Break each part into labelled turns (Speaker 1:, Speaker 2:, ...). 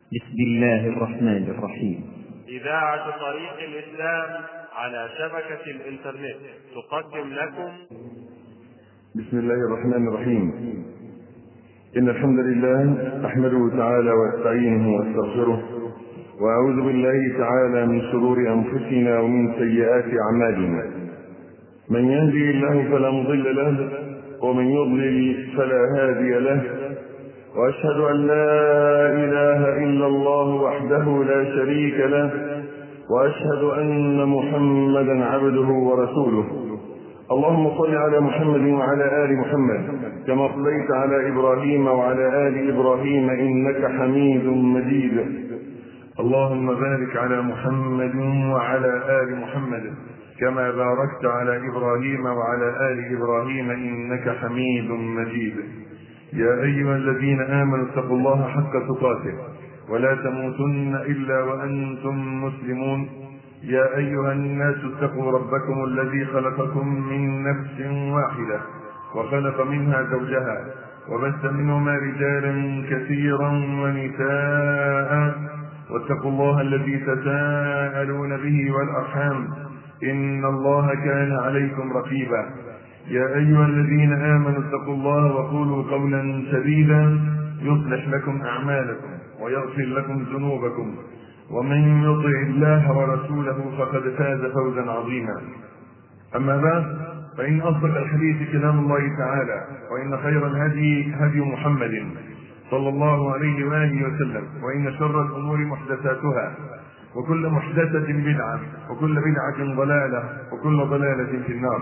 Speaker 1: بسم الله الرحمن الرحيم
Speaker 2: إذاعة طريق الإسلام على شبكة الإنترنت تقدم لكم
Speaker 3: بسم الله الرحمن الرحيم إن الحمد لله أحمده تعالى وأستعينه وأستغفره وأعوذ بالله تعالى من شرور أنفسنا ومن سيئات أعمالنا من يهدي الله فلا مضل له ومن يضلل فلا هادي له وأشهد أن لا إله إلا الله وحده لا شريك له وأشهد أن محمدا عبده ورسوله اللهم صل على محمد وعلى آل محمد كما صليت على إبراهيم وعلى آل إبراهيم إنك حميد مجيد اللهم بارك على محمد وعلى آل محمد كما باركت على إبراهيم وعلى آل إبراهيم إنك حميد مجيد يا أيها الذين آمنوا اتقوا الله حق تقاته ولا تموتن إلا وأنتم مسلمون يا أيها الناس اتقوا ربكم الذي خلقكم من نفس واحدة وخلق منها زوجها وبث منهما رجالا كثيرا ونساء واتقوا الله الذي تساءلون به والأرحام إن الله كان عليكم رقيبا يا أيها الذين آمنوا اتقوا الله وقولوا قولا سديدا يصلح لكم أعمالكم ويغفر لكم ذنوبكم ومن يطع الله ورسوله فقد فاز فوزا عظيما أما بعد فإن أصدق الحديث كلام الله تعالى وإن خير الهدي هدي محمد صلى الله عليه وآله وسلم وإن شر الأمور محدثاتها وكل محدثة بدعة وكل بدعة ضلالة وكل ضلالة في النار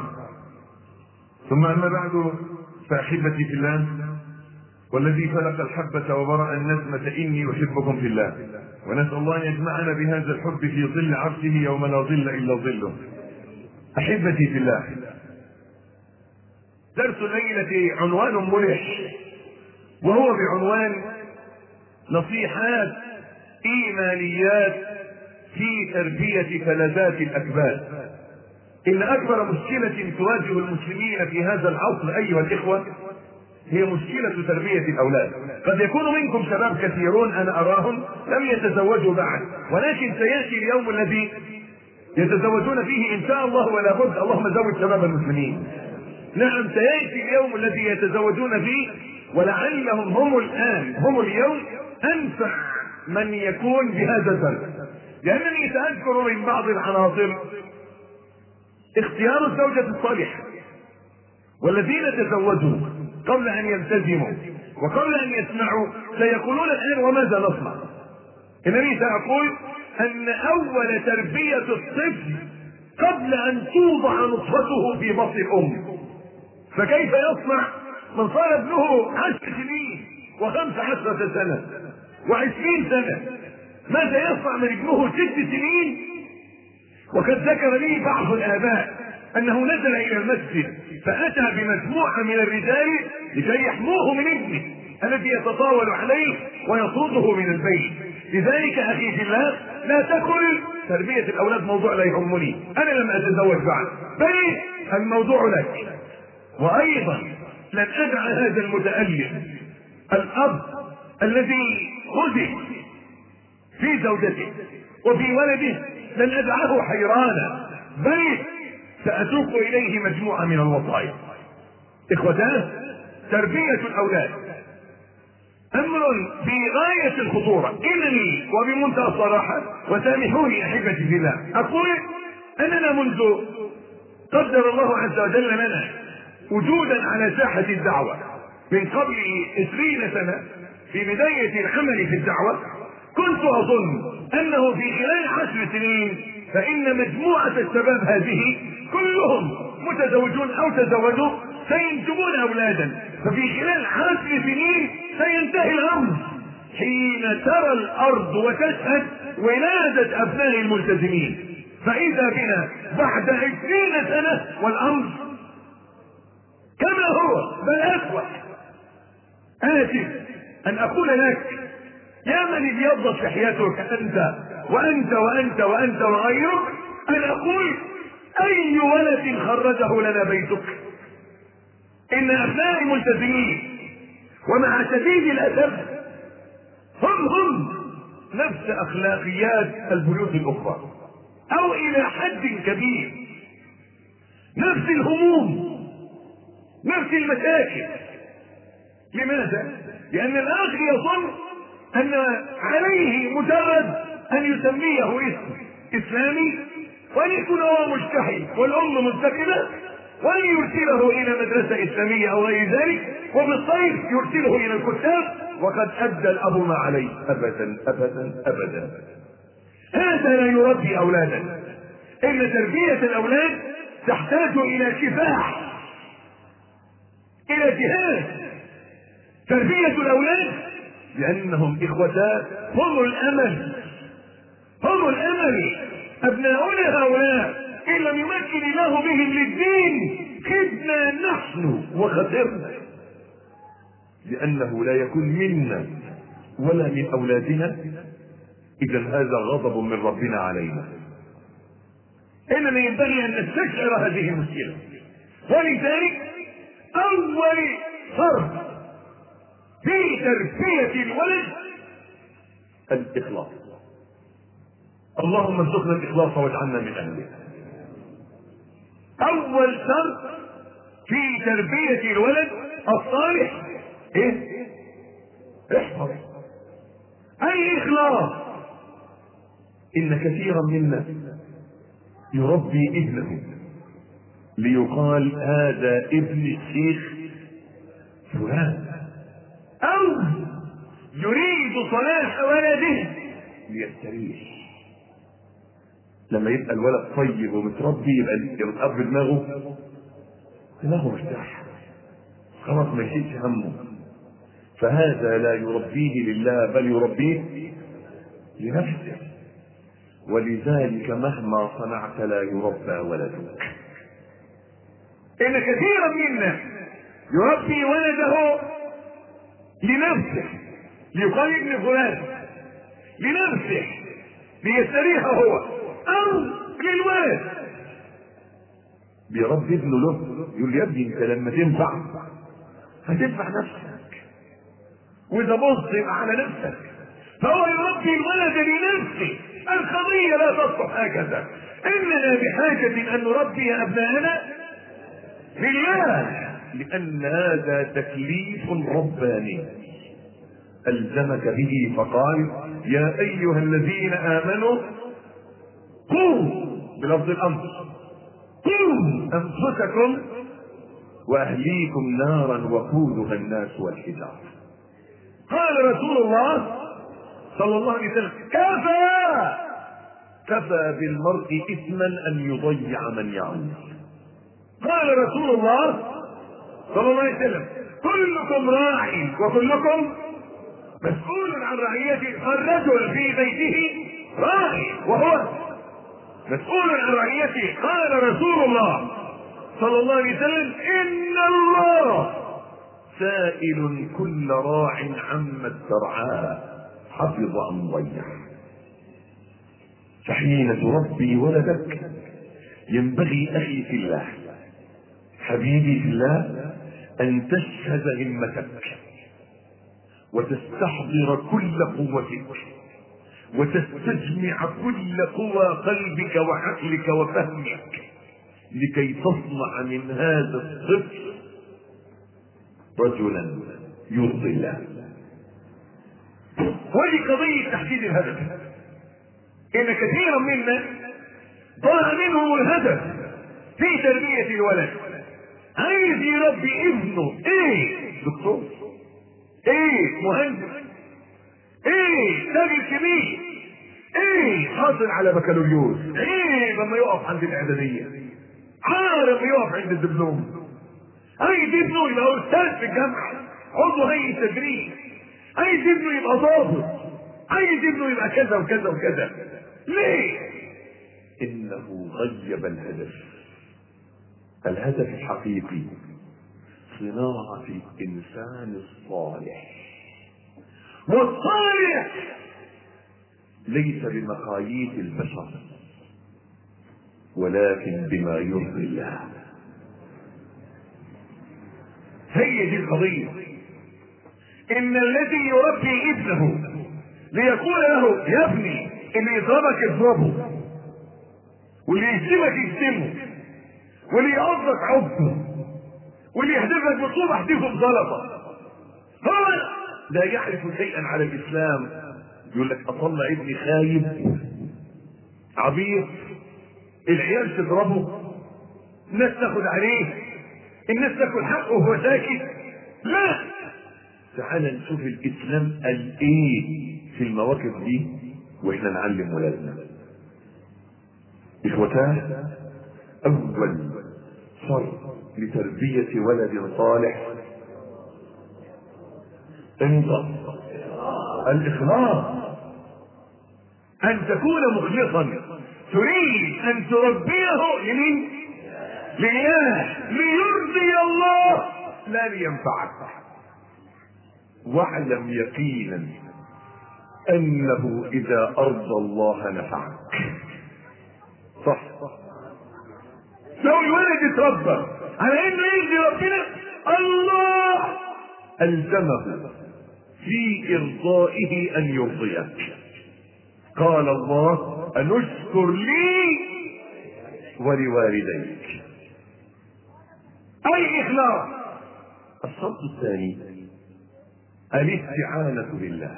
Speaker 3: ثم أما بعد فأحبتي في الله والذي خلق الحبة وبرأ النسمة إني أحبكم في الله ونسأل الله أن يجمعنا بهذا الحب في ظل عرشه يوم لا ظل إلا ظله أحبتي في الله درس الليلة عنوان ملح وهو بعنوان نصيحات إيمانيات في تربية فلذات الأكباد إن أكبر مشكلة تواجه المسلمين في هذا العصر أيها الإخوة هي مشكلة تربية الأولاد قد يكون منكم شباب كثيرون أنا أراهم لم يتزوجوا بعد ولكن سيأتي اليوم الذي يتزوجون فيه إن شاء الله ولا بد اللهم زوج شباب المسلمين نعم سيأتي اليوم الذي يتزوجون فيه ولعلهم هم الآن هم اليوم أنفع من يكون بهذا الدرس لأنني سأذكر من بعض العناصر اختيار الزوجة الصالحة والذين تزوجوا قبل أن يلتزموا وقبل أن يسمعوا سيقولون الآن وماذا نصنع؟ إنني سأقول أن أول تربية الطفل قبل أن توضع نطفته في بطن الأم فكيف يصنع من صار ابنه عشر سنين وخمس عشرة سنة وعشرين سنة ماذا يصنع من ابنه ست سنين وقد ذكر لي بعض الآباء أنه نزل إلى المسجد فأتى بمجموعة من الرجال لكي يحموه من ابنه الذي يتطاول عليه ويطرده من البيت لذلك أخي في الله لا تقل تربية الأولاد موضوع لا يهمني أنا لم أتزوج بعد بل الموضوع لك وأيضا لن أدع هذا المتألف الأب الذي خزي في زوجته وفي ولده لن أدعه حيرانا بل سأسوق إليه مجموعة من الوصايا إخوتان تربية الأولاد أمر في غاية الخطورة إنني وبمنتهى الصراحة وسامحوني أحبتي في الله أقول أننا منذ قدر الله عز وجل لنا وجودا على ساحة الدعوة من قبل عشرين سنة في بداية العمل في الدعوة كنت أظن أنه في خلال عشر سنين فإن مجموعة الشباب هذه كلهم متزوجون أو تزوجوا سينجبون أولادا ففي خلال عشر سنين سينتهي الأمر حين ترى الأرض وتشهد ولادة أبناء الملتزمين فإذا بنا بعد عشرين سنة والأمر كما هو بل أسوأ آسف أن أقول لك يا من ابيضت لحيتك أنت وأنت وأنت وأنت وغيرك أن أقول أي ولد خرجه لنا بيتك إن أبناء الملتزمين ومع شديد الأسف هم هم نفس اخلاقيات البيوت الاخرى او الى حد كبير نفس الهموم نفس المشاكل لماذا؟ لأن الآخ يظن أن عليه مجرد أن يسميه اسم إسلامي وأن يكون هو مجتهد والأم منتقبة وأن يرسله إلى مدرسة إسلامية أو غير ذلك وبالصيف يرسله إلى الكتاب وقد أدى الأب ما عليه أبدا أبدا أبدا هذا لا يربي أولادا إن تربية الأولاد تحتاج إلى كفاح إلى جهاد تربية الأولاد لأنهم إخوتان هم الأمل هم الأمل أبناؤنا هؤلاء إن لم يمكن الله بهم للدين خدنا نحن وخسرنا لأنه لا يكون منا ولا من أولادنا إذا هذا غضب من ربنا علينا إنما ينبغي أن نستشعر هذه المشكلة ولذلك أول فرق في تربية الولد الإخلاص اللهم ارزقنا الإخلاص واجعلنا من أهله أول شرط في تربية الولد الصالح إيه؟ احفظ أي إخلاص إن كثيرا منا يربي ابنه ليقال هذا ابن الشيخ فلان او يريد صلاح ولده ليستريح لما يبقى الولد طيب ومتربي يبقى الاب دماغه دماغه مرتاح خلاص ما يشيلش همه فهذا لا يربيه لله بل يربيه لنفسه ولذلك مهما صنعت لا يربى ولدك ان كثيرا منا يربي ولده لنفسه ليقال ابن فلان لنفسه ليستريح هو او للولد بيربي ابنه له يقول لي يا ابني انت لما تنفع هتنفع نفسك واذا بص يبقى على نفسك فهو يربي الولد لنفسه القضية لا تصلح هكذا إننا بحاجة أن نربي أبناءنا لله لأن هذا تكليف رباني ألزمك به فقال يا أيها الذين آمنوا قوا بلفظ الأمر قوا أنفسكم وأهليكم نارا وقودها الناس والحجارة قال رسول الله صلى الله عليه وسلم كفى كفى بالمرء إثما أن يضيع من يعود قال رسول الله صلى الله عليه وسلم كلكم راع وكلكم مسؤول عن رعيته الرجل في بيته راعي وهو مسؤول عن رعيته قال رسول الله صلى الله عليه وسلم ان الله سائل كل راع عما استرعاه حفظ ام ضيع فحين تربي ولدك ينبغي اخي في الله حبيبي في الله ان تشهد همتك وتستحضر كل قوتك وتستجمع كل قوى قلبك وعقلك وفهمك لكي تصنع من هذا الطفل رجلا يرضي الله ودي قضية تحديد الهدف إن كثيرا منا ضاع منهم الهدف في تربية الولد عايز يربي ابنه ايه دكتور ايه مهندس ايه تاجر كبير ايه حاصل على بكالوريوس ايه لما يقف عند الاعداديه عار لما يقف عند الدبلوم عايز ابنه يبقى استاذ في الجامعه عضو هيئه تدريس عايز ابنه يبقى ضابط عايز ابنه يبقى كذا وكذا وكذا ليه انه غيب الهدف الهدف الحقيقي صناعة الإنسان الصالح والصالح ليس بمقاييس البشر ولكن بما يرضي الله هي دي القضية إن الذي يربي ابنه ليقول له يا ابني اللي يضربك اضربه واللي يشتمك يشتمه واللي يعضك عضه واللي يحدفك بطوب احدفه بزلطه هو لا يعرف شيئا على الاسلام يقول لك اطلع ابني خايب عبيط العيال تضربه الناس تاخد عليه الناس تاكل حقه وهو ساكت لا تعال نشوف الاسلام قال ايه في المواقف دي واحنا نعلم ولادنا اخوتان اول شرط لتربية ولد صالح انت الاخلاص ان تكون مخلصا تريد ان تربيه لمين لله ليرضي الله لا لينفعك واعلم يقينا انه اذا ارضى الله نفعك صح لو الولد اتربى على انه يرضي ربنا الله الزمه في ارضائه ان يرضيك قال الله ان اشكر لي ولوالديك اي اخلاص الشرط الثاني الاستعانة بالله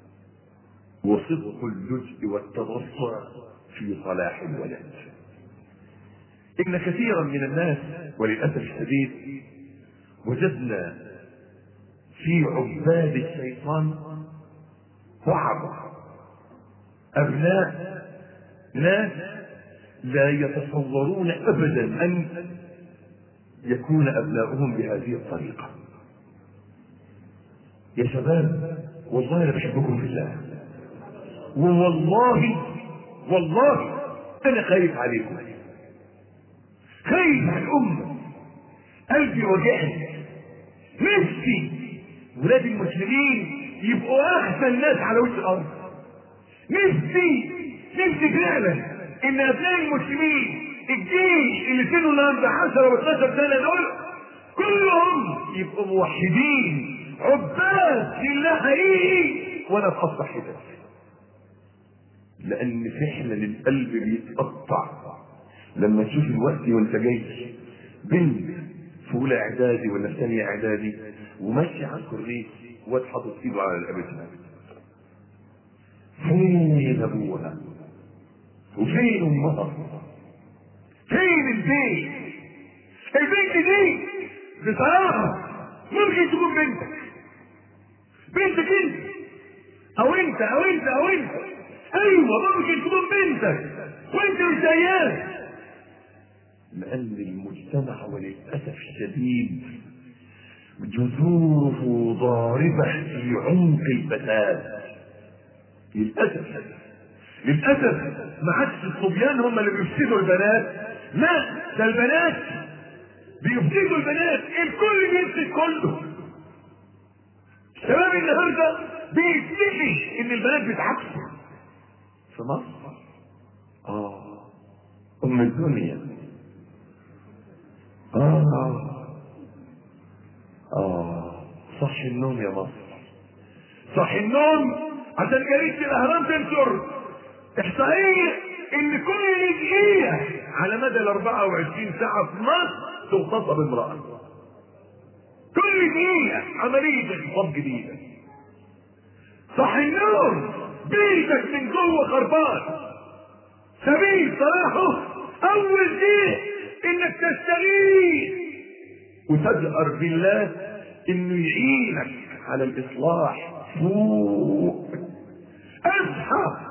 Speaker 3: وصدق اللجء والتضرع في صلاح الولد ان كثيرا من الناس وللاسف الشديد وجدنا في عباد الشيطان بعض ابناء ناس لا يتصورون ابدا ان يكون ابناؤهم بهذه الطريقه يا شباب والله انا بحبكم في الله ووالله والله انا خايف عليكم خايف على الامه قلبي وجعني نفسي ولاد المسلمين يبقوا احسن ناس على وجه الارض نفسي نفسي فعلا ان ابناء المسلمين الجيل اللي سنه النهارده 10 و12 سنه دول كلهم يبقوا موحدين عباد لله حقيقي وانا في اصبح كده لان فعلا القلب بيتقطع لما تشوف الوقت وانت جاي بنت في اولى اعدادي ولا في ثانيه اعدادي وماشي على الكورنيش واد حاطط ايده على رقبتها فين ابوها وفين امها فين البيت البنت دي بصراحه ممكن تكون بنتك بنتك انت او انت او انت او انت ايوه ممكن تكون بنتك وانت مش زيها لان المجتمع وللاسف الشديد جذوره ضاربه في عمق البنات للاسف للاسف ما عادش الصبيان هم اللي بيفسدوا البنات لا ده البنات بيفسدوا البنات الكل بيفسد كله شباب النهارده بيفتكي ان البنات بتعكسوا في مصر اه ام الدنيا اه اه صح النوم يا مصر صح النوم عشان جريدة الاهرام تنشر احصائية ان كل دقيقة على مدى ال 24 ساعة في مصر تغتصب امرأة كل دقيقة عملية اغتصاب جديدة صح النوم بيتك من جوه خربان سبيل صلاحه اول شيء انك تستغيث وتجأر بالله انه يعينك على الاصلاح فوق اصحى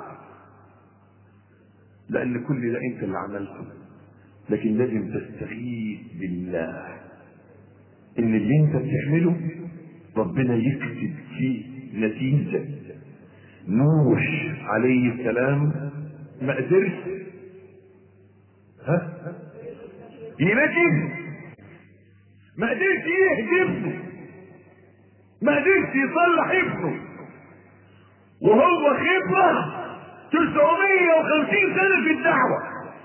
Speaker 3: لان كل ده انت اللي عملته لكن لازم تستغيث بالله ان اللي انت بتعمله ربنا يكتب فيه نتيجة نوح عليه السلام ما قدرش ها ينجم ما قدرش يهدي ابنه ما قدرش يصلح ابنه وهو خبرة 950 سنة في الدعوة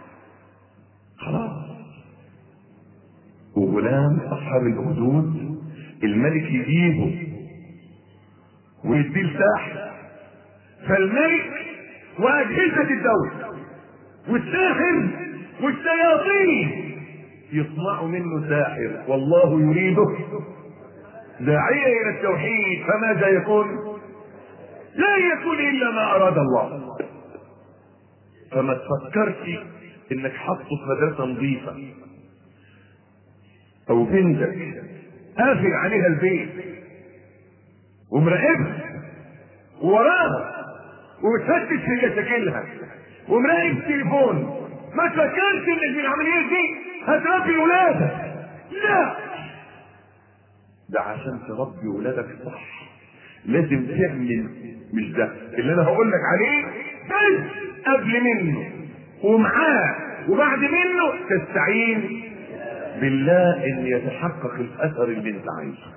Speaker 3: خلاص وغلام أصحاب الأخدود الملك يجيبه ويديه الساحر فالملك واجهزه الدوله والساحر والشياطين يصنع منه ساحر والله يريده داعية إلى التوحيد فماذا يكون؟ لا يكون إلا ما أراد الله فما تفكرش إنك حاطه في مدرسة نظيفة أو بنتك قافل عليها البيت ومراقبها ووراها وبتفتش في مشاكلها ومراقب التليفون ما تفكرش انك بالعمليات دي هتربي ولادك لا ده عشان تربي ولادك صح لازم تعمل مش ده اللي انا هقول لك عليه بس قبل منه ومعاه وبعد منه تستعين بالله ان يتحقق الاثر اللي انت عايزه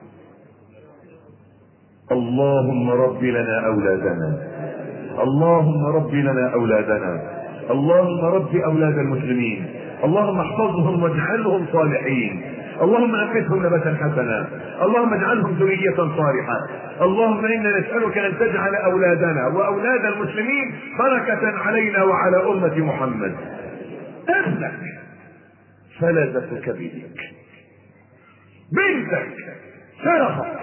Speaker 3: اللهم رب لنا اولادنا اللهم رب لنا اولادنا اللهم رب اولاد المسلمين اللهم احفظهم واجعلهم صالحين اللهم انقذهم نبتا حسنا اللهم اجعلهم ذرية صالحة اللهم انا نسألك ان تجعل اولادنا واولاد المسلمين بركة علينا وعلى امة محمد ابنك فلذة كبدك بنتك شرفك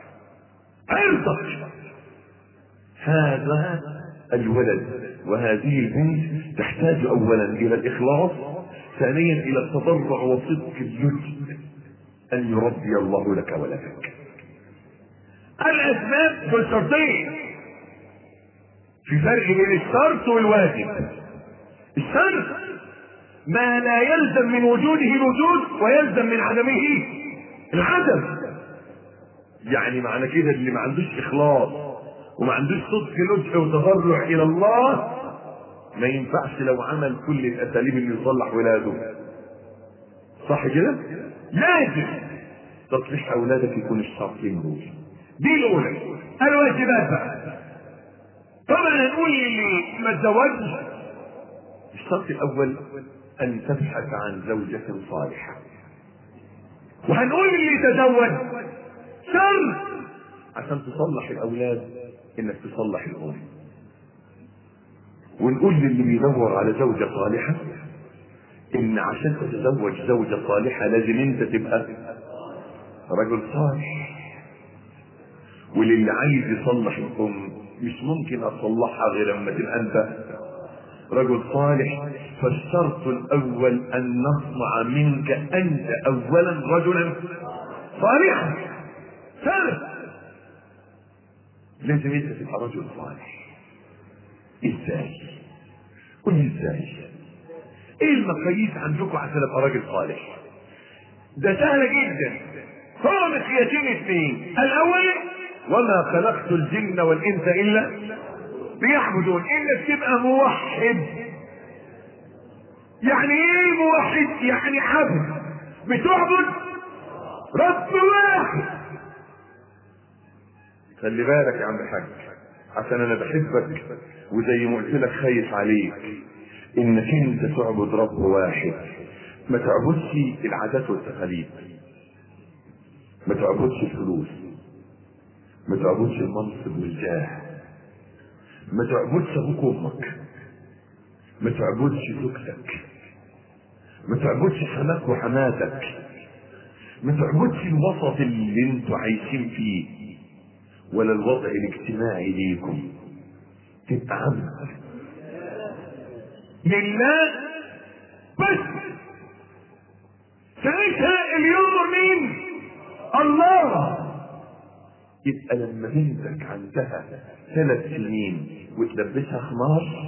Speaker 3: عرضك هذا الولد وهذه البنت تحتاج اولا الى الاخلاص ثانيا الى التضرع وصدق اللجء ان يربي الله لك ولدك الاسباب بالشرطين في فرق بين الشرط والواجب الشرط ما لا يلزم من وجوده الوجود ويلزم من عدمه العدم يعني معنى كده اللي ما عندوش اخلاص وما عندوش صدق لجء وتضرع الى الله ما ينفعش لو عمل كل الاساليب اللي يصلح ولاده صح كده لازم تصليح اولادك يكون الشرطين دول دي الاولى الواجبات بقى طبعا هنقول للي ما اتزوجش الشرط الاول ان تبحث عن زوجة صالحة وهنقول للي تزوج شرط عشان تصلح الاولاد انك تصلح الام ونقول للي بيدور على زوجة صالحة ان عشان تتزوج زوجة صالحة لازم انت تبقى رجل صالح وللي عايز يصلح الام مش ممكن اصلحها غير لما تبقى انت رجل صالح فالشرط الاول ان نصنع منك انت اولا رجلا صالحا ثالث لازم انت تبقى رجل صالح ازاي قول لي ازاي ايه المقاييس عندكم عشان ابقى راجل صالح ده سهل جدا هو مقياسين اثنين الاول وما خلقت الجن والانس الا ليعبدون انك تبقى موحد يعني ايه موحد يعني عبد بتعبد رب واحد خلي بالك يا عم الحاج عشان انا بحبك وزي ما قلت لك خايف عليك انك انت تعبد رب واحد ما تعبدش العادات والتقاليد ما تعبدش الفلوس ما تعبدش المنصب والجاه ما تعبدش ابوك وامك ما تعبدش زوجتك ما تعبدش حماك وحماتك ما تعبدش الوسط اللي انتوا عايشين فيه ولا الوضع الاجتماعي ليكم تبقى عبد لله بس ساعتها اليوم مين الله يبقى لما بنتك عندها ثلاث سنين وتلبسها خمار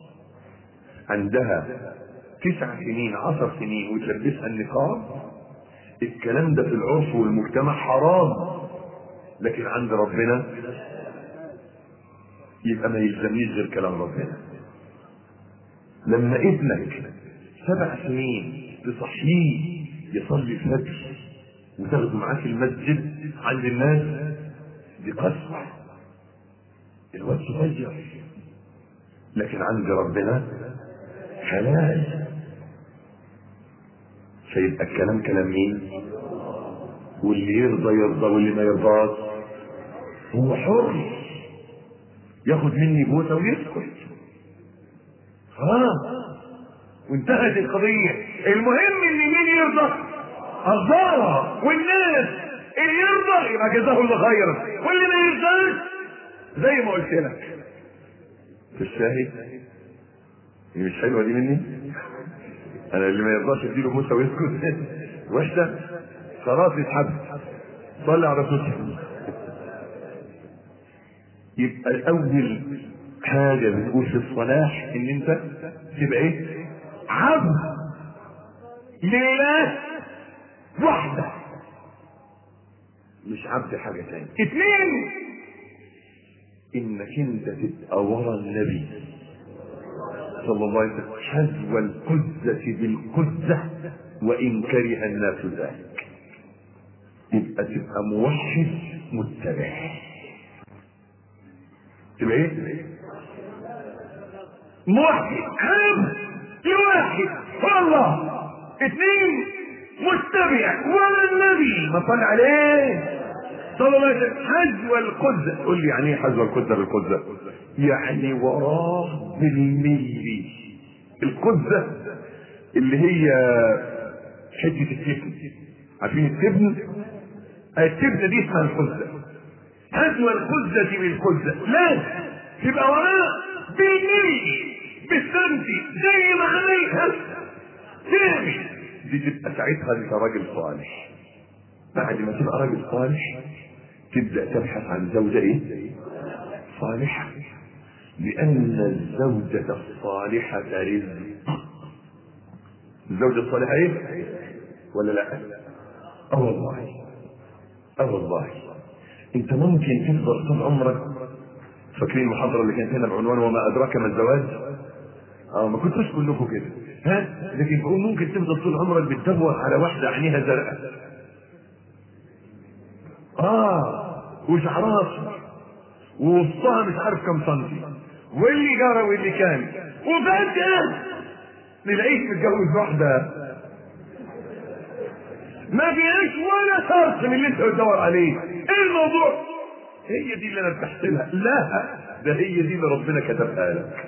Speaker 3: عندها تسع سنين عشر سنين وتلبسها النقاب الكلام ده في العرف والمجتمع حرام لكن عند ربنا يبقى ما يلزمنيش غير كلام ربنا لما ابنك سبع سنين تصحيه يصلي الفجر وتاخده معاك المسجد عند الناس دي قسوة الواد صغير لكن عند ربنا حلال فيبقى الكلام كلام مين واللي يرضى يرضى واللي ما يرضاش هو حر ياخد مني بوسه ويسكت خلاص وانتهت القضيه المهم ان مين يرضى الله والناس اللي يرضى يبقى جزاه الله خيرا واللي ما يرضاش زي ما قلت لك في الشاهد دي مش حلوه دي مني انا اللي ما يرضاش اديله بوسه ويسكت وحشه خلاص يتحب صلي على رسول الله يبقى الاول حاجه بتقول في الصلاح ان انت تبقى ايه عبد لله وحده مش عبد حاجه تانية اثنين انك انت تبقى ورا النبي صلى الله عليه وسلم حذو القزة بالقزة وإن كره الناس ذلك يبقى تبقى موحد متبع تبقى ايه؟ موحد عام لواحد هو الله اثنين متبع ولا النبي ما صلى عليه صلى الله عليه وسلم حذو القزة قول لي يعني ايه حذو القزة بالقزة يعني وراه بالميل القزة اللي هي حتة التبن عارفين التبن التبنة دي اسمها القزة حذو القزة بالقزة لا تبقى وراه بالميل بالسنتي زي ما عليها تعمل دي تبقى ساعتها انت راجل صالح بعد ما تبقى راجل صالح تبدا تبحث عن زوجه ايه صالحه لان الزوجه الصالحه رزق الزوجه الصالحه ايه ولا لا اه والله اه والله انت ممكن تفضل طول عمرك فاكرين المحاضره اللي كانت هنا بعنوان وما ادراك ما الزواج اه ما كنتوش كلكم كده ها لكن بقول ممكن تفضل طول عمرك بتدور على واحده عينيها زرقاء اه وشعرها اصفر ووسطها مش عارف كم سنتي واللي جرى واللي كان وفجأة نلاقيك متجوز واحدة ما فيهاش ولا شرط من اللي انت بتدور عليه ايه الموضوع هي دي اللي انا ارتحت لها لا ده هي دي اللي ربنا كتبها لك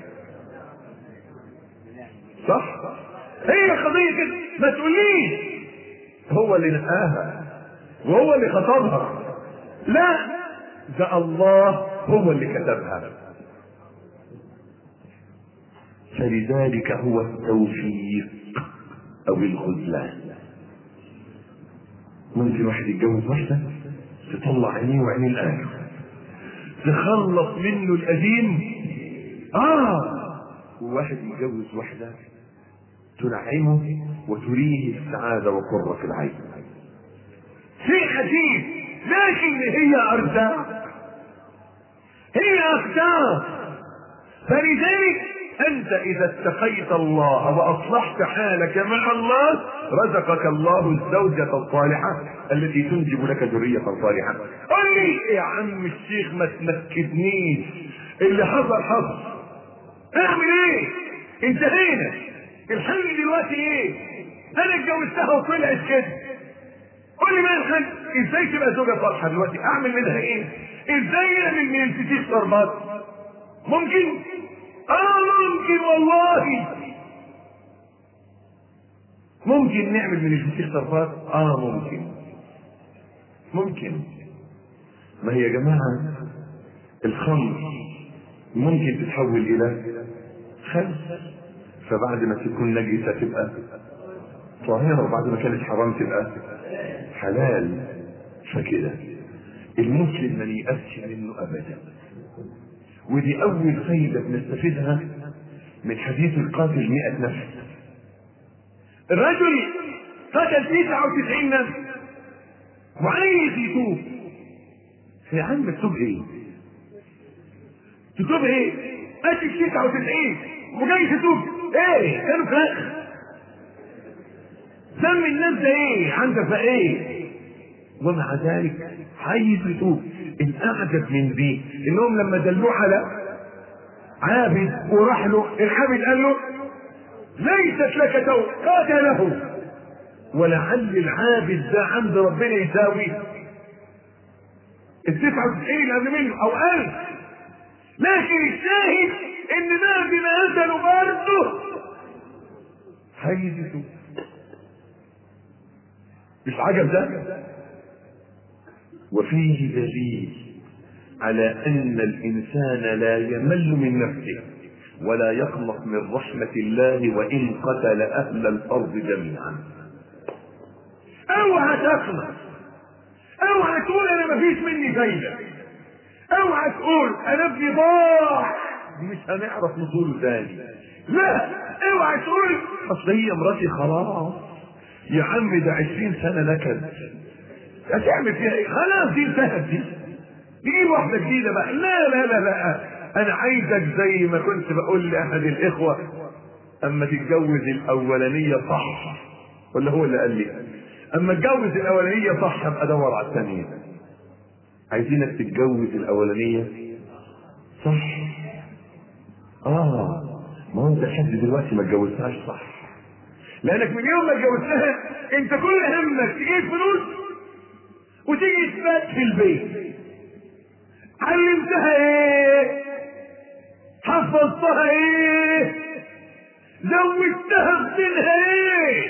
Speaker 3: صح هي قضية كده ما تقوليش هو اللي نقاها وهو اللي خطبها لا ده الله هو اللي كتبها فلذلك هو التوفيق او الخذلان ممكن واحد يتجوز واحدة تطلع عينيه وعينيه الآخر تخلص منه القديم اه وواحد يتجوز واحدة تنعمه وتريه السعادة وقرة العين شيء عجيب لكن هي أرزاق هي أقدار فلذلك أنت إذا اتقيت الله وأصلحت حالك مع الله رزقك الله الزوجة الصالحة التي تنجب لك ذرية صالحة قل لي يا عم الشيخ ما تنكدنيش اللي حصل حصل اعمل ايه انتهينا الحل دلوقتي ايه انا اتجوزتها وطلعت كده قول لي ما الحل ازاي تبقى زوجة صالحة دلوقتي اعمل منها ايه ازاي نعمل من الفتيش شربات ممكن اه ممكن والله ممكن نعمل من الفتيش شربات اه ممكن ممكن ما هي يا جماعة الخمر ممكن تتحول الى خمس فبعد ما تكون نجسة تبقى طاهرة وبعد ما كانت حرام تبقى حلال فكده المسلم ما ييأسش منه ابدا ودي اول فايدة بنستفيدها من حديث القاتل مئة نفس الرجل قتل 99 نفس وعايز يتوب يا عم تتوب ايه؟ تتوب ايه؟ قتل 99 وجاي تتوب ايه؟ كانوا فراخ سمي الناس ده ايه؟ عندك بقى ايه؟ ومع ذلك عايز يتوب الاعجب من دي انهم لما دلوه على عابد وراح له العابد قال له ليست لك توبه قاتله ولعل العابد ده عند ربنا يساوي ال 99 اللي قبل منه او 1000 لكن الشاهد ان ده بما نزلوا برضه هيجي مش عجب ده وفيه دليل على ان الانسان لا يمل من نفسه ولا يقلق من رحمة الله وإن قتل أهل الأرض جميعا اوعى تقلق اوعى تقول انا مفيش مني فايدة اوعى تقول انا ابني ضاع مش هنعرف نقوله تاني لا اوعى تقول اصل هي مراتي خلاص يا عم ده عشرين سنة نكد هتعمل فيها ايه خلاص دي انتهت دي نجيب واحدة جديدة بقى لا لا لا لا انا عايزك زي ما كنت بقول لاحد الاخوة اما تتجوز الاولانية صح ولا هو اللي قال لي اما اتجوز الاولانية صح ابقى ادور على الثانية عايزينك تتجوز الاولانية صح اه ما هو انت لحد دلوقتي ما اتجوزتهاش صح لانك من يوم ما اتجوزتها انت كل همك تجيب فلوس وتيجي تبات في البيت علمتها ايه حفظتها ايه زودتها بدينها ايه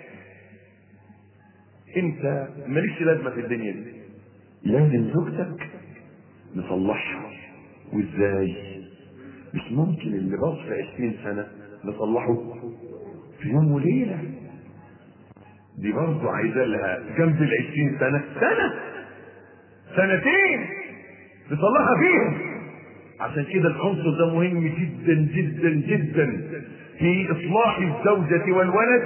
Speaker 3: انت مالكش لازمه في الدنيا دي لازم زوجتك نصلحها وازاي مش ممكن اللي باظ في عشرين سنة نصلحه في يوم وليلة دي برضه عايزة لها جنب العشرين سنة سنة سنتين نصلحها فيهم عشان كده العنصر ده مهم جدا جدا جدا في اصلاح الزوجة والولد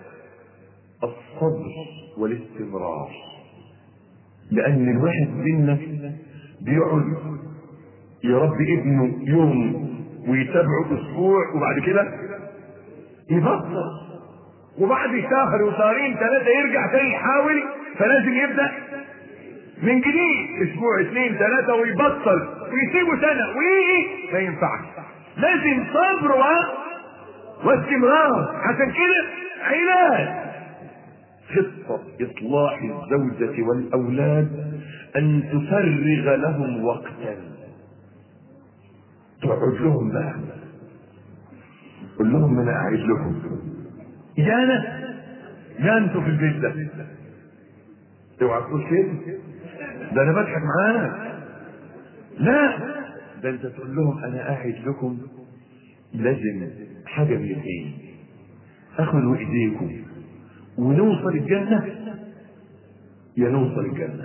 Speaker 3: الصبر والاستمرار لان الواحد منا بيقعد يربي ابنه يوم ويتابعه اسبوع وبعد كده يبطل وبعد شهر وشهرين ثلاثة يرجع تاني يحاول فلازم يبدأ من جديد اسبوع اثنين ثلاثة ويبطل ويسيبه سنة ويجي ما ينفعش لازم صبر و... واستمرار عشان كده علاج خطة إصلاح الزوجة والأولاد أن تفرغ لهم وقتا تقعد لهم بقى قول لهم أنا قاعد لكم يا أنا يا أنتوا في البيت ده اوعى تقول كده ده أنا بضحك معاك لا ده أنت تقول لهم أنا قاعد لكم لازم حاجة من الاثنين اخذوا ايديكم ونوصل الجنة يا نوصل الجنة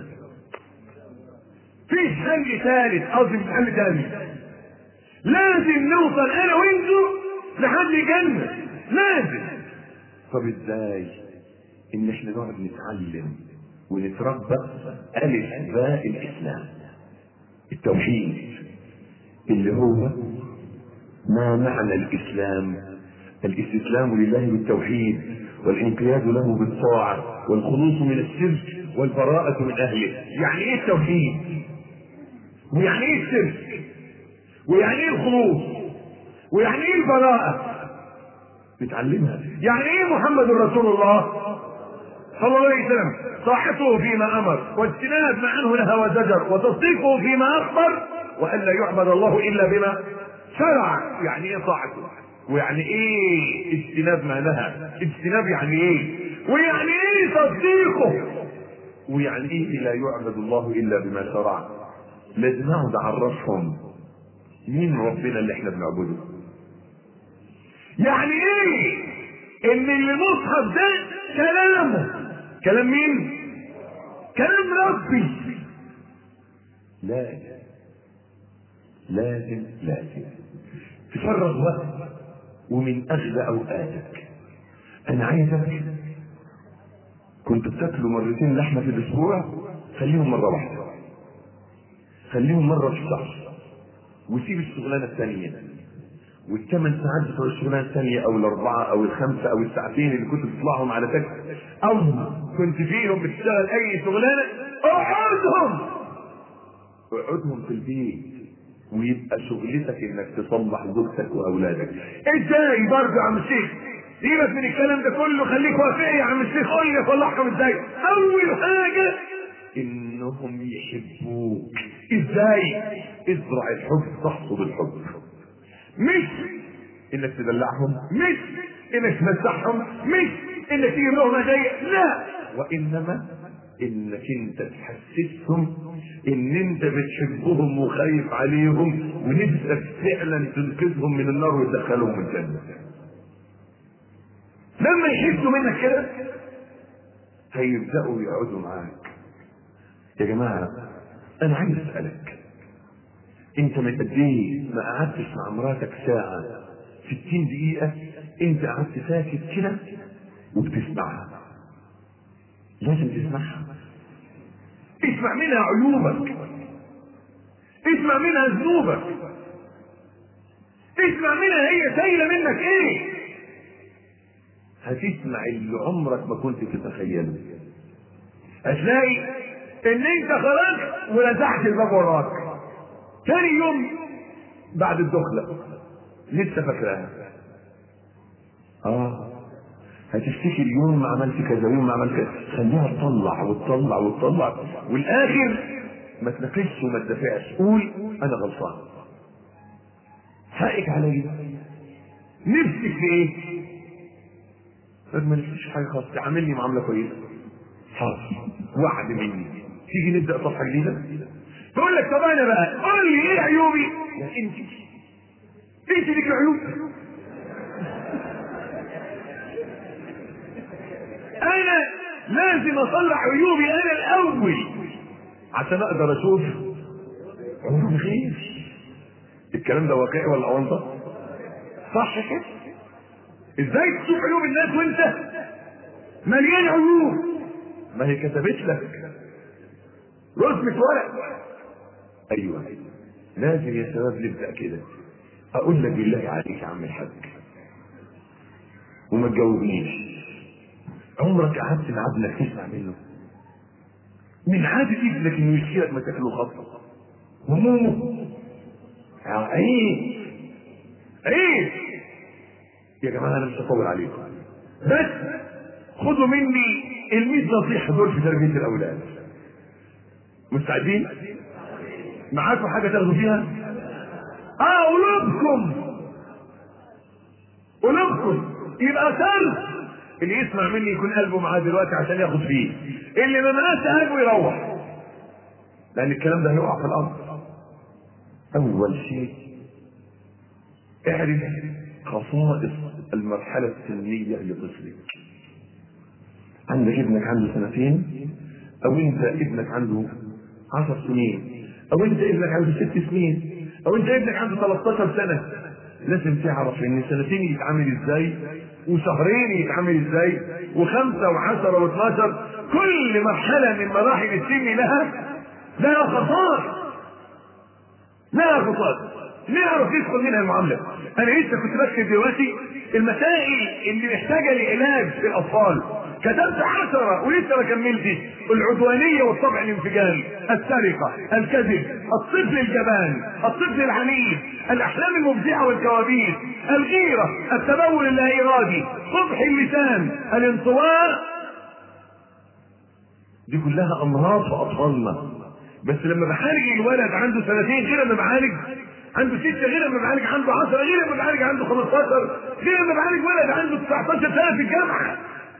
Speaker 3: فيش حل ثالث قصدي مش حل ثاني لازم نوصل انا وانتوا لحد الجنة لازم طب ازاي ان احنا نقعد نتعلم ونتربى الف باء الاسلام التوحيد اللي هو ما معنى الاسلام الاستسلام لله بالتوحيد والانقياد له بالطاعة والخلوص من الشرك والبراءة من أهله يعني إيه التوحيد ويعني إيه الشرك ويعني إيه الخلوص ويعني إيه البراءة نتعلمها يعني إيه محمد رسول الله صلى الله عليه وسلم طاعته فيما أمر واجتناب ما عنه نهى وزجر وتصديقه فيما أخبر وألا يعبد الله إلا بما شرع يعني إيه طاعته ويعني ايه اجتناب ما نهى اجتناب يعني ايه ويعني ايه تصديقه ويعني ايه لا يعبد الله الا بما شرع لازم اقعد اعرفهم مين ربنا اللي احنا بنعبده يعني ايه ان المصحف ده كلامه كلام مين كلام ربي لا لازم لازم تفرغ وقت ومن اغلى اوقاتك انا عايزك كنت بتاكلوا مرتين لحمه في الاسبوع خليهم مره واحده خليهم مره في الشهر وسيب الشغلانه الثانيه والثمان ساعات بتوع الشغلانه الثانيه او الاربعه او الخمسه او الساعتين اللي كنت بتطلعهم على تاكسي او كنت فيهم بتشتغل اي شغلانه اقعدهم اقعدهم في البيت ويبقى شغلتك انك تصلح زوجتك واولادك ازاي برضه يا عم الشيخ سيبك من الكلام ده كله خليك واقعي يا عم الشيخ قول لي اصلحهم ازاي اول حاجه انهم يحبوك ازاي ازرع الحب تحصد الحب مش انك تدلعهم مش انك تمسحهم مش انك تجيب لهم هدايا لا وانما انك انت تحسسهم ان انت بتحبهم وخايف عليهم ونفسك فعلا تنقذهم من النار وتدخلهم الجنه لما يحسوا منك كده هيبداوا يقعدوا معاك يا جماعه انا عايز اسالك انت من قد ايه ما قعدتش مع مراتك ساعه 60 دقيقه انت قعدت ساكت كده وبتسمعها لازم تسمعها اسمع منها عيوبك اسمع منها ذنوبك اسمع منها هي سايله منك ايه هتسمع اللي عمرك ما كنت تتخيله هتلاقي ان انت خرجت ونزحت الباب وراك تاني يوم بعد الدخله لسه فاكراها اه هتفتكر يوم ما عملت كذا يوم ما عملت كذا خليها تطلع وتطلع وتطلع والاخر ما تناقشش وما تدافعش قول انا غلطان حقك عليا نفسك في ايه؟ طب ما نفسيش حاجه خالص تعاملني معامله كويسه حاضر وعد مني تيجي نبدا صفحه جديده تقول لك طب انا بقى قول لي ايه عيوبي يا انت انت ليك عيوب انا لازم اطلع عيوبي انا الاول عشان اقدر اشوف عيوب غيري الكلام ده واقعي ولا اونطه صح كده ازاي تشوف عيوب الناس وانت مليان عيوب ما هي كتبت لك رسمة ورق ايوه لازم يا شباب نبدا كده اقول لك بالله عليك يا عم الحاج وما تجاوبنيش عمرك قعدت مع ابنك تسمع منه من عادة ابنك انه يشيلك ما تاكله خطه همومه عيب عيب يا جماعه انا مش هطول عليكم بس خدوا مني ال نصيحه دول في تربيه الاولاد مستعدين معاكم حاجه تاخدوا فيها اه قلوبكم قلوبكم يبقى سر اللي يسمع مني يكون قلبه معاه دلوقتي عشان ياخد فيه اللي ما معاش قلبه يروح لان الكلام ده هيقع في الارض اول شيء اعرف خصائص المرحلة السنية لطفلك عندك ابنك عنده سنتين او انت ابنك عنده عشر سنين او انت ابنك عنده ست سنين او انت ابنك عنده 13 سنة لازم تعرف ان سنتين يتعامل ازاي وشهرين يتعامل ازاي وخمسة وعشرة واثناشر كل مرحلة من مراحل السن لها لها خصائص لها خصائص نعرف يدخل منها المعاملة انا لسه كنت بكتب دلوقتي المسائل اللي محتاجة لعلاج في الاطفال كتبت عشرة ولسه ما كملتش العدوانية والطبع الانفجاري السرقة الكذب الطفل الجبان الطفل العنيد الاحلام المفزعة والكوابيس الغيرة التبول اللا ارادي قبح اللسان الانطواء دي كلها امراض في اطفالنا بس لما بعالج الولد عنده سنتين غير لما بعالج عنده ستة غير لما بعالج عنده 10 غير لما بعالج عنده 15 غير لما بعالج ولد عنده 19 سنة في الجامعة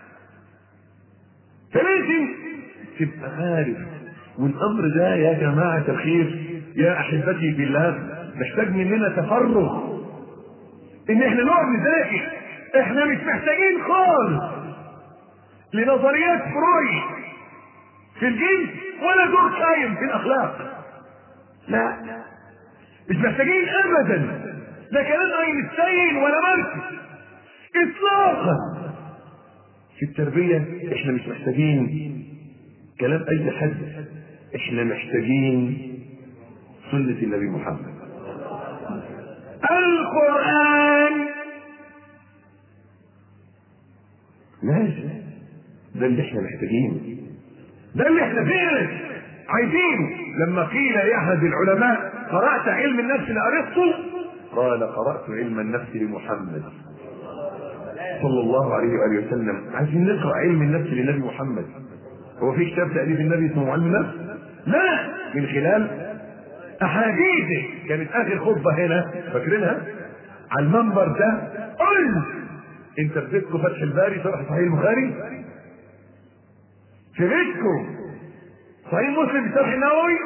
Speaker 3: فلازم تبقى عارف والامر ده يا جماعة الخير يا احبتي بالله محتاج مننا تفرغ ان احنا نقعد نذاكر احنا مش محتاجين خالص لنظريات فرويد في الجنس ولا دور قايم في الاخلاق لا مش محتاجين ابدا ده كلام اينشتاين ولا ماركس اطلاقا في التربية احنا مش محتاجين كلام اي حد احنا محتاجين سنة النبي محمد القرآن لازم ده اللي احنا محتاجينه ده اللي احنا فعلا عايزينه لما قيل لاحد العلماء قرات علم النفس لارسطو قال قرات علم النفس لمحمد صلى الله عليه واله وسلم عايزين نقرا علم النفس للنبي محمد هو في كتاب تأليف النبي اسمه علم النفس لا من خلال احاديثه كانت اخر خطبه هنا فاكرينها على المنبر ده قل انت في بيتكم فتح الباري شرح صحيح البخاري في بيتكم صحيح مسلم بشرح النووي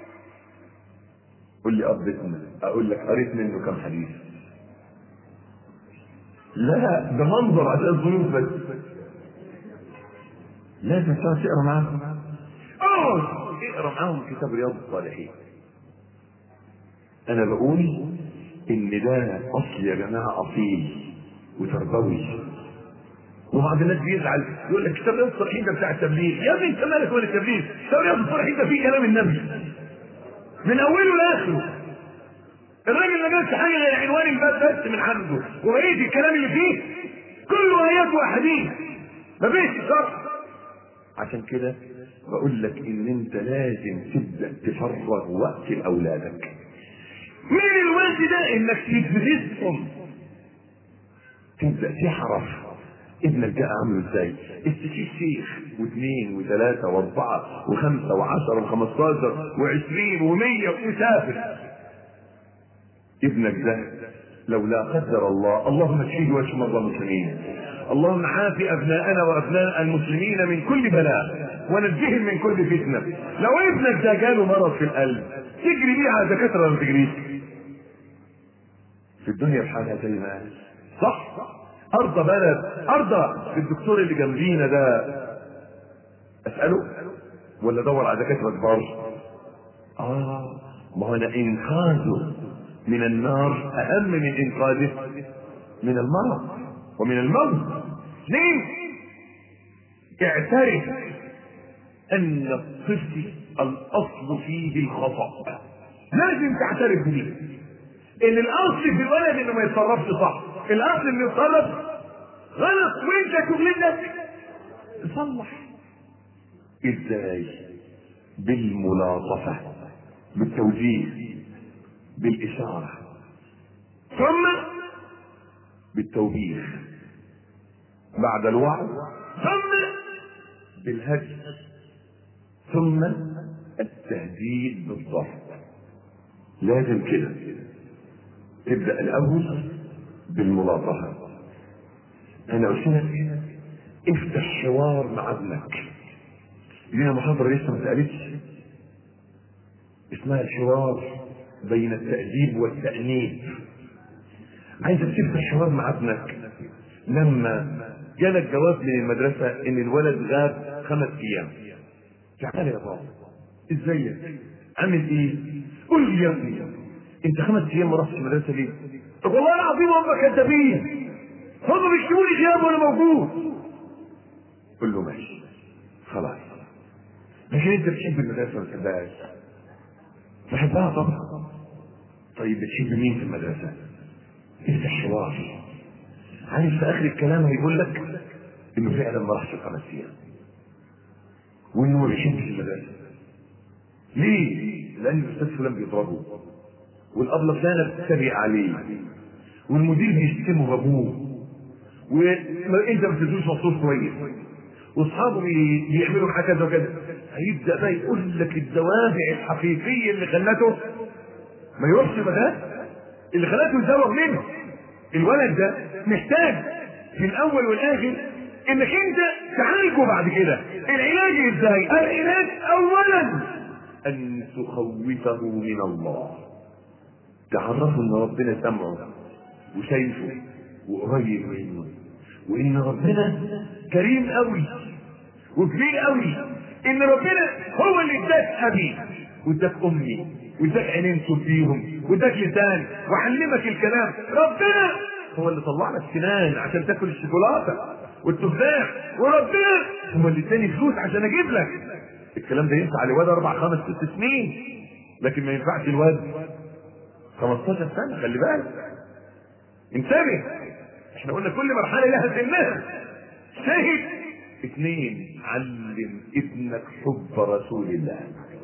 Speaker 3: قول لي قضيتنا اقول لك قريت منه كم حديث لا ده منظر عشان الظروف بس لازم تقعد تقرا معاهم اقعد اقرا معاهم كتاب رياض الصالحين انا بقول ان ده اصل يا جماعه اصيل وتربوي وبعض الناس بيزعل يقول لك كتاب رياض الصالحين ده بتاع التبليغ يا ابني انت مالك ولا التبليغ كتاب رياض الصالحين ده فيه كلام النبي من اوله لاخره الراجل ما جابش حاجه غير عنوان الباب بس من عنده وبقيه الكلام اللي فيه كله ايات واحاديث ما فيش شرح عشان كده بقول لك ان انت لازم تبدا تفرغ وقت لاولادك من الوقت ده انك تدرسهم تبدا تحرف ابنك ده عامله ازاي استشير شيخ واثنين وثلاثة واربعة وخمسة وعشرة وخمستاشر وعشرين ومية وسافر ابنك ده لو لا قدر الله اللهم اشفيه واشف مرضى المسلمين اللهم عافي ابناءنا وابناء المسلمين من كل بلاء ونجهم من كل فتنه لو ابنك ده جاله مرض في القلب تجري بيه على دكاتره ولا تجريش في الدنيا بحالها زي ما صح ارضى بلد ارضى الدكتور اللي جنبينا ده اساله ولا ادور على دكاتره كبار اه ما هو انا انقاذه من النار اهم من انقاذه من المرض ومن الموت ليه اعترف ان الطفل الاصل فيه الخطا لازم تعترف بيه ان الاصل في الولد انه ما يتصرفش صح الاصل انه يتصرف غلط وانت تغلب نفسك صلح ازاي بالملاطفه بالتوجيه بالاشاره ثم بالتوبيخ بعد الوعظ ثم بالهدي ثم التهديد بالضبط لازم كده تبدا الاول بالملاطفه انا قلت لك افتح حوار مع ابنك لينا محاضره لسه ما اتقالتش اسمها الحوار بين التأديب والتأنيب عايزك تفتح حوار مع ابنك لما جالك جواب من المدرسة ان الولد غاب خمس ايام تعال يا بابا ازيك عامل ايه قول لي يا ابني انت خمس ايام ما رحتش المدرسة ليه طب والله العظيم هم كذابين هم بيكتبوا لي غياب وانا موجود قول له ماشي خلاص لكن انت بتحب المدرسة ولا ما بتحبهاش بحبها طبعا طيب بتحب مين في المدرسة افتح حوار عارف في اخر الكلام هيقول لك انه فعلا ما راحش الخمس ايام وانه ما بيحبش المدرسة ليه؟ لان الاستاذ فلان بيضربه والابله فلانه بتتريق عليه والمدير بيشتمه بابوه وانت ما بتدوش مخصوص كويس واصحابه بي- بيعملوا معاه كذا وكذا هيبدا بقى يقول لك الدوافع الحقيقيه اللي خلته ما يروحش المدرسه اللي خلته يزوغ منه الولد ده محتاج في الاول والاخر انك انت تعالجه بعد كده العلاج ازاي العلاج اولا ان تخوفه من الله تعرفه ان ربنا سمعه وشايفه وقريب منه وان ربنا كريم قوي وكبير قوي ان ربنا هو اللي اداك ابي واداك امي واداك عينين تشوف بيهم واداك لسان وعلمك الكلام ربنا هو اللي طلع لك سنان عشان تاكل الشوكولاته والتفاح وربنا هو اللي اداني فلوس عشان اجيب لك الكلام ده ينفع لواد اربع خمس ست سنين لكن ما ينفعش الواد 15 سنه خلي بالك انتبه احنا قلنا كل مرحله لها سنها شاهد اثنين علم ابنك حب رسول الله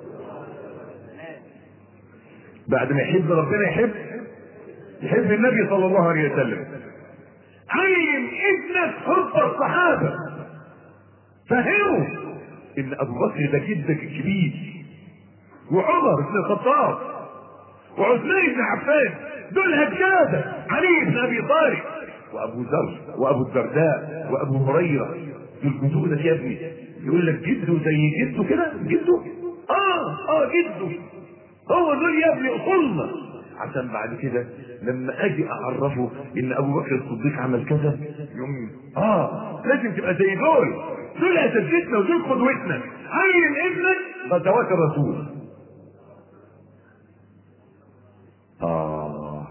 Speaker 3: بعد ما يحب ربنا يحب يحب النبي صلى الله عليه وسلم علم ابنك حب الصحابه فهمه ان ابو بكر ده جدك الكبير وعمر بن الخطاب وعثمان بن عفان دول هجابه علي بن ابي طالب وابو ذر وابو الدرداء وابو هريره دول جدودك يا ابني يقول لك جده زي جده كده جده اه اه جده هو دول يا ابني اصولنا عشان بعد كده لما اجي اعرفه ان ابو بكر الصديق عمل كذا يوم اه لازم تبقى زي دول دول اساتذتنا ودول قدوتنا علم ابنك غزوات الرسول اه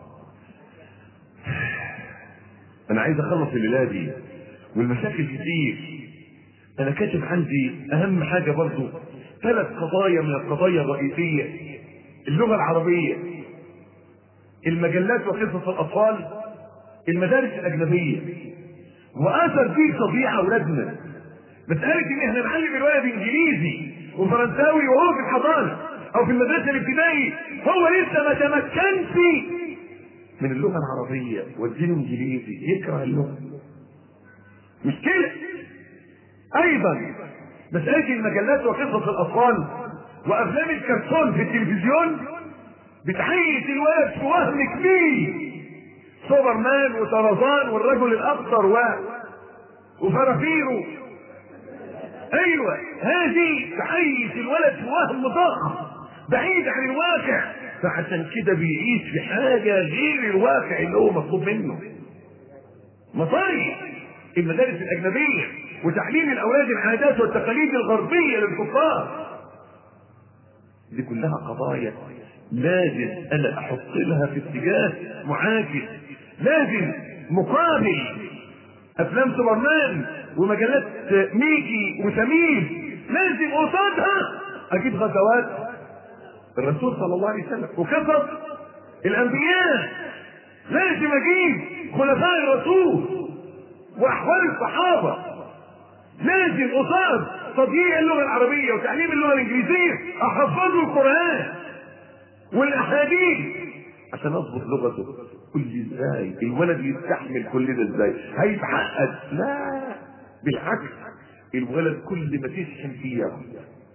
Speaker 3: انا عايز اخلص الليله دي والمشاكل كتير انا كاتب عندي اهم حاجه برضو ثلاث قضايا من القضايا الرئيسيه اللغه العربيه المجلات وقصص الاطفال المدارس الاجنبيه واثر فيه تضييع اولادنا مساله ان احنا نعلم الولد انجليزي وفرنساوي وهو في الحضانه او في المدرسه الابتدائي هو لسه ما تمكنش من اللغه العربيه والدين الانجليزي يكره اللغه مش كده ايضا مساله المجلات وقصص الاطفال وافلام الكرتون في التلفزيون بتحيز الولد في وهم كبير سوبرمان وطرزان والرجل الاخضر و وفرافيرو ايوه هذه تحيز الولد في وهم ضخم بعيد عن الواقع فعشان كده بيعيش في حاجه غير الواقع اللي هو مطلوب منه مصاري المدارس الاجنبيه وتعليم الاولاد العادات والتقاليد الغربيه للكفار دي كلها قضايا لازم انا احط لها في اتجاه معاكس لازم مقابل افلام سوبرمان ومجلات ميكي وسمير لازم قصادها اجيب غزوات الرسول صلى الله عليه وسلم وقصص الانبياء لازم اجيب خلفاء الرسول واحوال الصحابه لازم قصاد تضييع اللغه العربيه وتعليم اللغه الانجليزيه احفظ له القران والاحاديث عشان اضبط لغته قل لي ازاي الولد يستحمل كل ده ازاي هيتعقد لا بالعكس الولد كل ما تشحن فيه ياخد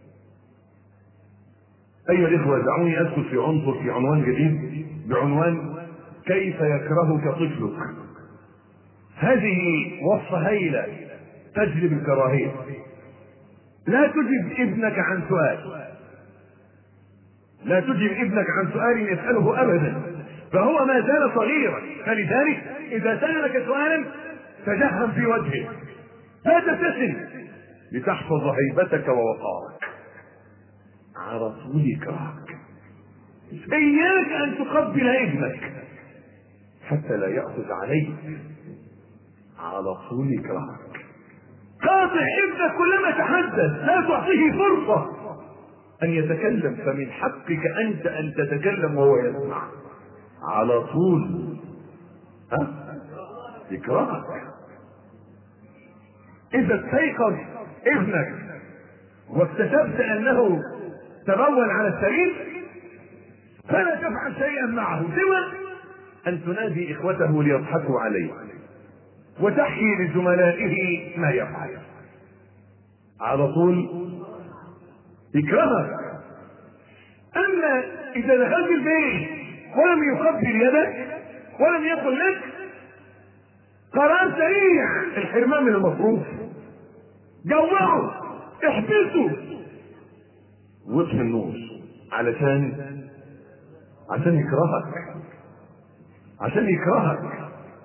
Speaker 3: ايها الاخوه دعوني ادخل في عنصر في عنوان جديد بعنوان كيف يكرهك طفلك هذه وصفه هيله تجلب الكراهيه لا تجب ابنك عن سؤال لا تجب ابنك عن سؤال يسأله أبدا فهو ما زال صغيرا فلذلك إذا سألك سؤالا تجهم في وجهه لا تبتسم لتحفظ هيبتك ووقارك على طول يكرهك إياك أن تقبل ابنك حتى لا يأخذ عليك على طول يكرهك قاطع ابنك كلما تحدث لا تعطيه فرصة أن يتكلم فمن حقك أنت أن تتكلم وهو يسمع على طول ها يكرهك إذا استيقظ ابنك واكتشفت أنه تبول على السرير فلا تفعل شيئا معه سوى أن تنادي إخوته ليضحكوا عليه وتحكي لزملائه ما يفعل على طول يكرهك اما اذا دخلت البيت ولم يقبل يدك ولم يقل لك قرار سريع الحرمان من المصروف جوعه احبسه واطفي النور علشان عشان يكرهك عشان يكرهك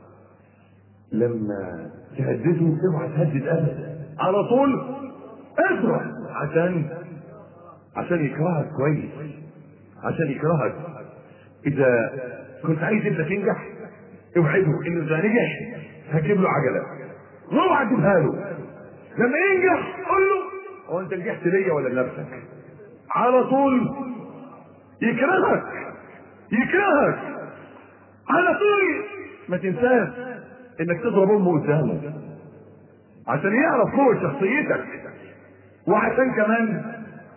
Speaker 3: لما تهدده اوعى تهدد ابدا على طول اسرع عشان عشان يكرهك كويس عشان يكرهك اذا كنت عايز ابنك ينجح اوعده انه اذا نجح هجيب له عجله واوعى تجيبها له لما ينجح قول له هو انت نجحت ليا ولا لنفسك على طول يكرهك يكرهك على طول ما تنساش انك تضرب امه قدامه عشان يعرف قوه شخصيتك وعشان كمان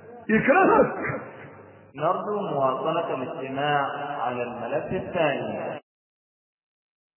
Speaker 3: يكرهك
Speaker 2: نرجو مواصلة الاستماع على الملف الثاني